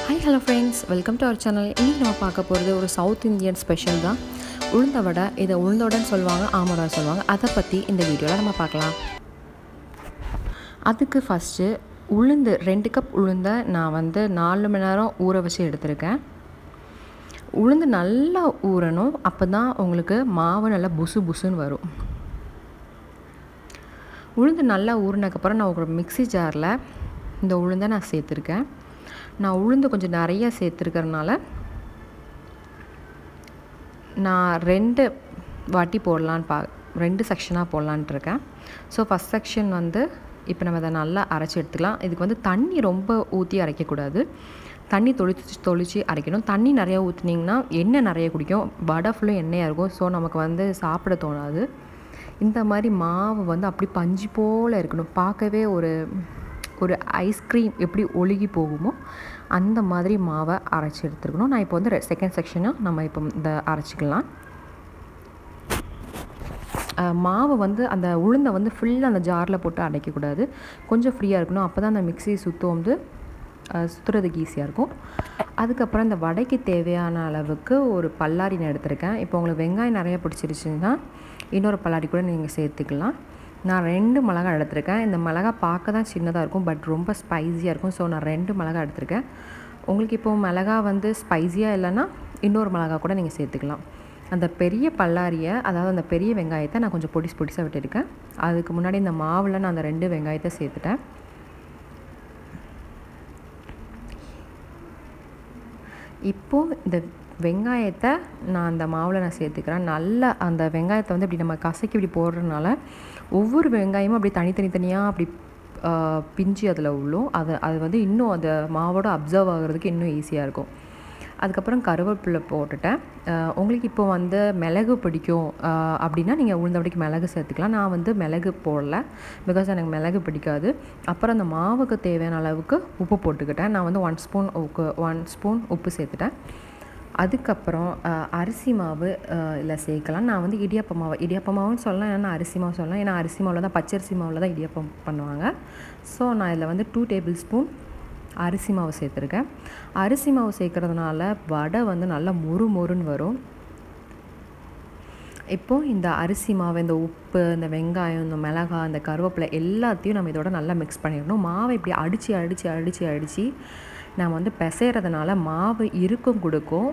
hi hello friends welcome to our channel இன்றைக்கி நம்ம பார்க்க போகிறது ஒரு சவுத் இந்தியன் ஸ்பெஷல் தான் உளுந்த வடை இதை உளுந்த வடைன்னு சொல்லுவாங்க ஆமடா சொல்லுவாங்க அதை பற்றி இந்த வீடியோவில் நம்ம பார்க்கலாம் அதுக்கு ஃபஸ்ட்டு உளுந்து ரெண்டு கப் உளுந்தை நான் வந்து நாலு மணி நேரம் ஊற வச்சு எடுத்திருக்கேன் உளுந்து நல்லா ஊறணும் அப்போ தான் உங்களுக்கு மாவு நல்லா புசு புசுன்னு வரும் உளுந்து நல்லா ஊறினதுக்கப்புறம் நான் ஒரு மிக்ஸி ஜாரில் இந்த உளுந்தை நான் சேர்த்துருக்கேன் நான் உளுந்து கொஞ்சம் நிறைய சேர்த்துருக்கறனால நான் ரெண்டு வாட்டி போடலான்னு பா ரெண்டு செக்ஷனாக போடலான்ட்டு இருக்கேன் ஸோ ஃபஸ்ட் செக்ஷன் வந்து இப்போ நம்ம அதை நல்லா அரைச்சி எடுத்துக்கலாம் இதுக்கு வந்து தண்ணி ரொம்ப ஊற்றி அரைக்கக்கூடாது தண்ணி தொளிச்சு தொளிச்சு அரைக்கணும் தண்ணி நிறையா ஊற்றுனீங்கன்னா எண்ணெய் நிறைய குடிக்கும் வடை ஃபுல்லும் எண்ணெயாக இருக்கும் ஸோ நமக்கு வந்து சாப்பிட தோணாது இந்த மாதிரி மாவு வந்து அப்படி பஞ்சு போல் இருக்கணும் பார்க்கவே ஒரு ஒரு ஐஸ்கிரீம் எப்படி ஒழுகி போகுமோ அந்த மாதிரி மாவை அரைச்சி எடுத்துருக்கணும் நான் இப்போ வந்து செகண்ட் செக்ஷனாக நம்ம இப்போ இந்த அரைச்சிக்கலாம் மாவு வந்து அந்த உளுந்தை வந்து ஃபுல்லாக அந்த ஜாரில் போட்டு அடைக்கக்கூடாது கொஞ்சம் ஃப்ரீயாக இருக்கணும் அப்போ தான் அந்த மிக்ஸி சுத்தம் வந்து சுற்றுறதுக்கு ஈஸியாக இருக்கும் அதுக்கப்புறம் இந்த வடைக்கு தேவையான அளவுக்கு ஒரு பல்லாரி நான் எடுத்திருக்கேன் இப்போ உங்களுக்கு வெங்காயம் நிறைய பிடிச்சிருச்சுன்னா இன்னொரு பல்லாரி கூட நீங்கள் சேர்த்துக்கலாம் நான் ரெண்டு மிளகா எடுத்திருக்கேன் இந்த மிளகா பார்க்க தான் சின்னதாக இருக்கும் பட் ரொம்ப ஸ்பைஸியாக இருக்கும் ஸோ நான் ரெண்டு மிளகா எடுத்திருக்கேன் உங்களுக்கு இப்போது மிளகா வந்து ஸ்பைஸியாக இல்லைன்னா இன்னொரு மிளகா கூட நீங்கள் சேர்த்துக்கலாம் அந்த பெரிய பல்லாரியை அதாவது அந்த பெரிய வெங்காயத்தை நான் கொஞ்சம் பொடிசு பொடிசாக விட்டுருக்கேன் அதுக்கு முன்னாடி இந்த மாவில் நான் அந்த ரெண்டு வெங்காயத்தை சேர்த்துட்டேன் இப்போது இந்த வெங்காயத்தை நான் அந்த மாவில் நான் சேர்த்துக்கிறேன் நல்லா அந்த வெங்காயத்தை வந்து இப்படி நம்ம கசக்கி இப்படி போடுறதுனால ஒவ்வொரு வெங்காயமும் அப்படி தனித்தனி தனியாக அப்படி பிஞ்சு அதில் உள்ளும் அது அது வந்து இன்னும் அந்த மாவோட அப்சர்வ் ஆகிறதுக்கு இன்னும் ஈஸியாக இருக்கும் அதுக்கப்புறம் கருவேப்பிலை போட்டுட்டேன் உங்களுக்கு இப்போ வந்து மிளகு பிடிக்கும் அப்படின்னா நீங்கள் உளுந்தபடிக்கு மிளகு சேர்த்துக்கலாம் நான் வந்து மிளகு போடல பிகாஸ் எனக்கு மிளகு பிடிக்காது அப்புறம் அந்த மாவுக்கு தேவையான அளவுக்கு உப்பு போட்டுக்கிட்டேன் நான் வந்து ஒன் ஸ்பூன் உப்பு ஒன் ஸ்பூன் உப்பு சேர்த்துட்டேன் அதுக்கப்புறம் அரிசி மாவு இல்லை சேர்க்கலாம் நான் வந்து இடியாப்ப மாவு இடியாப்ப மாவுன்னு சொல்லலாம் ஏன்னா அரிசி மாவு சொல்லலாம் ஏன்னா அரிசி மாவில் தான் பச்சரிசி மாவில் தான் இடியாப்பம் பண்ணுவாங்க ஸோ நான் இதில் வந்து டூ டேபிள் ஸ்பூன் அரிசி மாவு சேர்த்துருக்கேன் அரிசி மாவு சேர்க்குறதுனால வடை வந்து நல்லா மொறு மொறுன்னு வரும் இப்போது இந்த அரிசி மாவு இந்த உப்பு இந்த வெங்காயம் இந்த மிளகாய் இந்த கருவேப்பிலை எல்லாத்தையும் நம்ம இதோட நல்லா மிக்ஸ் பண்ணிடணும் மாவை இப்படி அடித்து அடித்து அடித்து அடித்து நம்ம வந்து பிசைகிறதுனால மாவு இருக்கும் கொடுக்கும்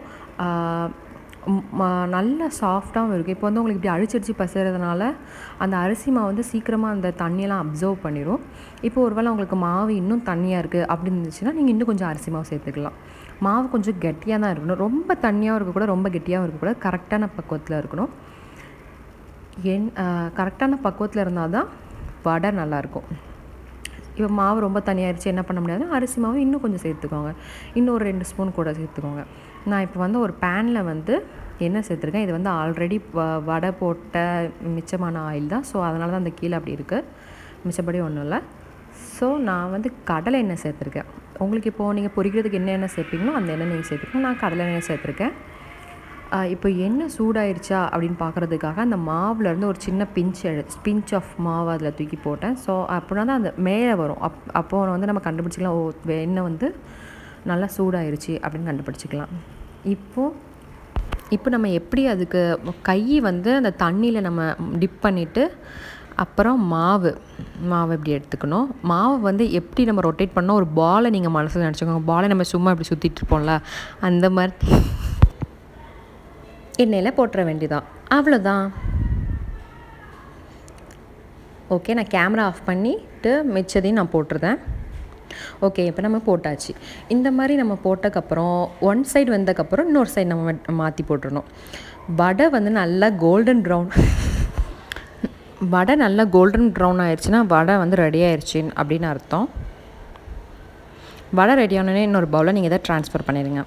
நல்ல சாஃப்டாகவும் இருக்கும் இப்போ வந்து உங்களுக்கு இப்படி அடிச்சு அடிச்சு பசைறதுனால அந்த அரிசி மாவு வந்து சீக்கிரமாக அந்த தண்ணியெல்லாம் அப்சர்வ் பண்ணிடும் இப்போ ஒருவேளை உங்களுக்கு மாவு இன்னும் தண்ணியாக இருக்குது அப்படின்னு இருந்துச்சுன்னா நீங்கள் இன்னும் கொஞ்சம் அரிசி மாவு சேர்த்துக்கலாம் மாவு கொஞ்சம் கெட்டியாக தான் இருக்கணும் ரொம்ப தண்ணியாகவும் இருக்கக்கூடாது ரொம்ப கெட்டியாகவும் இருக்கக்கூடாது கரெக்டான பக்குவத்தில் இருக்கணும் என் கரெக்டான பக்குவத்தில் இருந்தால் தான் வடை நல்லாயிருக்கும் இப்போ மாவு ரொம்ப தனியாகிடுச்சு என்ன பண்ண முடியாது அரிசி மாவு இன்னும் கொஞ்சம் சேர்த்துக்கோங்க இன்னும் ஒரு ரெண்டு ஸ்பூன் கூட சேர்த்துக்கோங்க நான் இப்போ வந்து ஒரு பேனில் வந்து எண்ணெய் சேர்த்துருக்கேன் இது வந்து ஆல்ரெடி வடை போட்ட மிச்சமான ஆயில் தான் ஸோ அதனால தான் அந்த கீழே அப்படி இருக்குது மிச்சப்படி ஒன்றும் இல்லை ஸோ நான் வந்து கடலை எண்ணெய் சேர்த்துருக்கேன் உங்களுக்கு இப்போது நீங்கள் பொரிக்கிறதுக்கு என்ன எண்ணெய் சேர்ப்பீங்களோ அந்த எண்ணெய் நீங்கள் சேர்த்துக்கணும் நான் கடலை எண்ணெய் சேர்த்துருக்கேன் இப்போ எண்ணெய் சூடாயிருச்சா அப்படின்னு பார்க்குறதுக்காக அந்த மாவுலேருந்து ஒரு சின்ன பிஞ்ச் எடு பிஞ்ச் ஆஃப் மாவு அதில் தூக்கி போட்டேன் ஸோ அப்படின்னா தான் அந்த மேலே வரும் அப் அப்போது வந்து நம்ம கண்டுபிடிச்சிக்கலாம் ஓ எண்ணெய் வந்து நல்லா சூடாயிருச்சு அப்படின்னு கண்டுபிடிச்சிக்கலாம் இப்போது இப்போ நம்ம எப்படி அதுக்கு கை வந்து அந்த தண்ணியில் நம்ம டிப் பண்ணிவிட்டு அப்புறம் மாவு மாவு இப்படி எடுத்துக்கணும் மாவு வந்து எப்படி நம்ம ரொட்டேட் பண்ணோம் ஒரு பாலை நீங்கள் மனசில் நினச்சிக்கோங்க பாலை நம்ம சும்மா இப்படி சுற்றிட்டு இருப்போம்ல அந்த மாதிரி எண்ணெயில் போட்டுற வேண்டியதான் அவ்வளோதான் ஓகே நான் கேமரா ஆஃப் பண்ணிவிட்டு மிச்சதையும் நான் போட்டுருந்தேன் ஓகே இப்போ நம்ம போட்டாச்சு இந்த மாதிரி நம்ம போட்டக்கப்புறம் ஒன் சைடு வந்ததுக்கப்புறம் இன்னொரு சைடு நம்ம மாற்றி போட்டுடணும் வடை வந்து நல்லா கோல்டன் ப்ரௌன் வடை நல்லா கோல்டன் ப்ரௌன் ஆயிடுச்சுன்னா வடை வந்து ரெடி ஆயிடுச்சு அப்படின்னு அர்த்தம் வடை ரெடி ஆனோடனே இன்னொரு பவுலில் நீங்கள் இதை ட்ரான்ஸ்ஃபர் பண்ணிடுங்க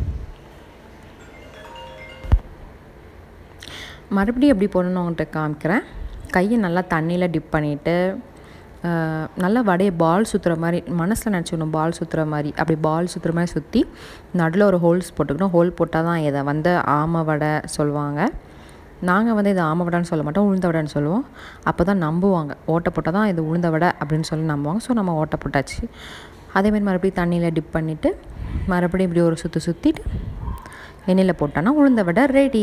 மறுபடியும் எப்படி போடணும் உங்கள்கிட்ட காமிக்கிறேன் கையை நல்லா தண்ணியில் டிப் பண்ணிவிட்டு நல்லா வடையை பால் சுற்றுற மாதிரி மனசில் நினச்சிக்கணும் பால் சுற்றுற மாதிரி அப்படி பால் சுற்றுற மாதிரி சுற்றி நடுவில் ஒரு ஹோல்ஸ் போட்டுக்கணும் ஹோல் போட்டால் தான் இதை வந்து ஆம வடை சொல்லுவாங்க நாங்கள் வந்து இது ஆம வடைன்னு சொல்ல மாட்டோம் உளுந்த வடைன்னு சொல்லுவோம் அப்போ தான் நம்புவாங்க ஓட்டை போட்டால் தான் இது உளுந்த வடை அப்படின்னு சொல்லி நம்புவாங்க ஸோ நம்ம ஓட்டை போட்டாச்சு அதேமாதிரி மறுபடியும் தண்ணியில் டிப் பண்ணிவிட்டு மறுபடியும் இப்படி ஒரு சுற்றி சுற்றிட்டு எண்ணெயில் போட்டோன்னா உளுந்த வடை ரெடி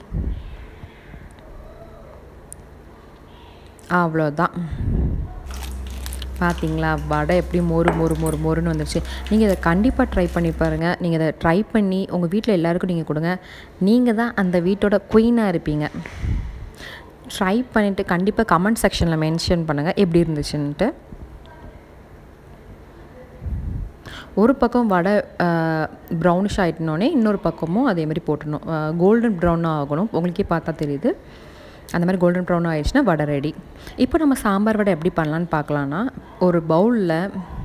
அவ்வளோதான் பார்த்தீங்களா வடை எப்படி மொறு மொறு மொறு மொறுன்னு வந்துருச்சு நீங்கள் இதை கண்டிப்பாக ட்ரை பண்ணி பாருங்கள் நீங்கள் இதை ட்ரை பண்ணி உங்கள் வீட்டில் எல்லாருக்கும் நீங்கள் கொடுங்க நீங்கள் தான் அந்த வீட்டோட குயினாக இருப்பீங்க ட்ரை பண்ணிவிட்டு கண்டிப்பாக கமெண்ட் செக்ஷனில் மென்ஷன் பண்ணுங்கள் எப்படி இருந்துச்சுன்ட்டு ஒரு பக்கம் வடை ப்ரௌனிஷ் ஆகிட்டனோடனே இன்னொரு பக்கமும் அதே மாதிரி போட்டணும் கோல்டன் ப்ரௌனாக ஆகணும் உங்களுக்கே பார்த்தா தெரியுது அந்த மாதிரி கோல்டன் ப்ரௌன் ஆயிடுச்சுன்னா வடை ரெடி இப்போ நம்ம சாம்பார் வடை எப்படி பண்ணலான்னு பார்க்கலான்னா ஒரு பவுலில்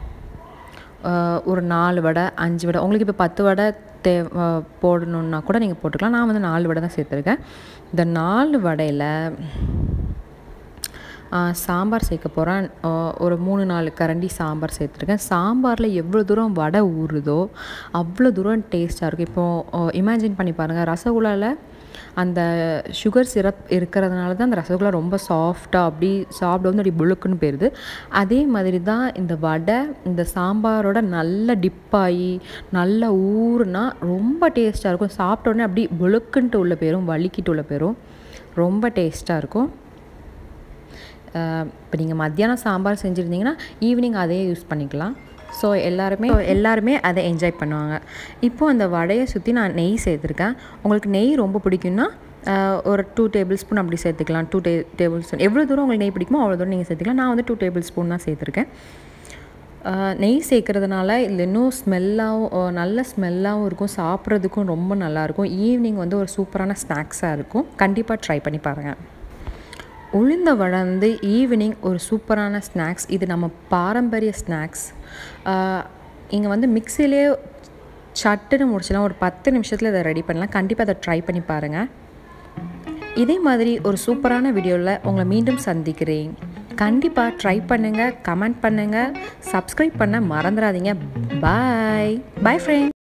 ஒரு நாலு வடை அஞ்சு வடை உங்களுக்கு இப்போ பத்து வடை தே போடணுன்னா கூட நீங்கள் போட்டுக்கலாம் நான் வந்து நாலு வடை தான் சேர்த்துருக்கேன் இந்த நாலு வடையில் சாம்பார் சேர்க்க போகிறேன் ஒரு மூணு நாலு கரண்டி சாம்பார் சேர்த்துருக்கேன் சாம்பாரில் எவ்வளோ தூரம் வடை ஊறுதோ அவ்வளோ தூரம் டேஸ்ட்டாக இருக்கும் இப்போது இமேஜின் பண்ணி பாருங்கள் ரசகுல்லாவில் அந்த சுகர் சிரப் இருக்கிறதுனால தான் அந்த ரசகுல்லா ரொம்ப சாஃப்டாக அப்படி சாப்பிட வந்து அப்படி புழுக்குன்னு போயிடுது அதே மாதிரி தான் இந்த வடை இந்த சாம்பாரோட நல்ல டிப்பாகி நல்ல ஊறுனா ரொம்ப டேஸ்ட்டாக இருக்கும் சாப்பிட்ட உடனே அப்படி புழுக்குன்ட்டு உள்ள போயிடும் வலிக்கிட்டு உள்ள போயிடும் ரொம்ப டேஸ்ட்டாக இருக்கும் இப்போ நீங்கள் மத்தியானம் சாம்பார் செஞ்சுருந்தீங்கன்னா ஈவினிங் அதையே யூஸ் பண்ணிக்கலாம் ஸோ எல்லாருமே எல்லாருமே அதை என்ஜாய் பண்ணுவாங்க இப்போது அந்த வடையை சுற்றி நான் நெய் சேர்த்துருக்கேன் உங்களுக்கு நெய் ரொம்ப பிடிக்கும்னா ஒரு டூ டேபிள் ஸ்பூன் அப்படி சேர்த்துக்கலாம் டூ டே டேபிள் ஸ்பூன் எவ்வளோ தூரம் உங்களுக்கு நெய் பிடிக்குமோ அவ்வளோ தூரம் நீங்கள் சேர்த்துக்கலாம் நான் வந்து டூ டேபிள் ஸ்பூன் தான் சேர்த்துருக்கேன் நெய் சேர்க்குறதுனால இதில் இன்னும் ஸ்மெல்லாகவும் நல்ல ஸ்மெல்லாகவும் இருக்கும் சாப்பிட்றதுக்கும் ரொம்ப நல்லாயிருக்கும் ஈவினிங் வந்து ஒரு சூப்பரான ஸ்நாக்ஸாக இருக்கும் கண்டிப்பாக ட்ரை பண்ணி பாருங்கள் உளுந்த வடை வந்து ஈவினிங் ஒரு சூப்பரான ஸ்நாக்ஸ் இது நம்ம பாரம்பரிய ஸ்நாக்ஸ் இங்கே வந்து மிக்சிலே சட்டுன்னு முடிச்சலாம் ஒரு பத்து நிமிஷத்தில் இதை ரெடி பண்ணலாம் கண்டிப்பாக அதை ட்ரை பண்ணி பாருங்கள் இதே மாதிரி ஒரு சூப்பரான வீடியோவில் உங்களை மீண்டும் சந்திக்கிறேன் கண்டிப்பாக ட்ரை பண்ணுங்கள் கமெண்ட் பண்ணுங்கள் சப்ஸ்கிரைப் பண்ண மறந்துடாதீங்க பாய் பாய் ஃப்ரெண்ட்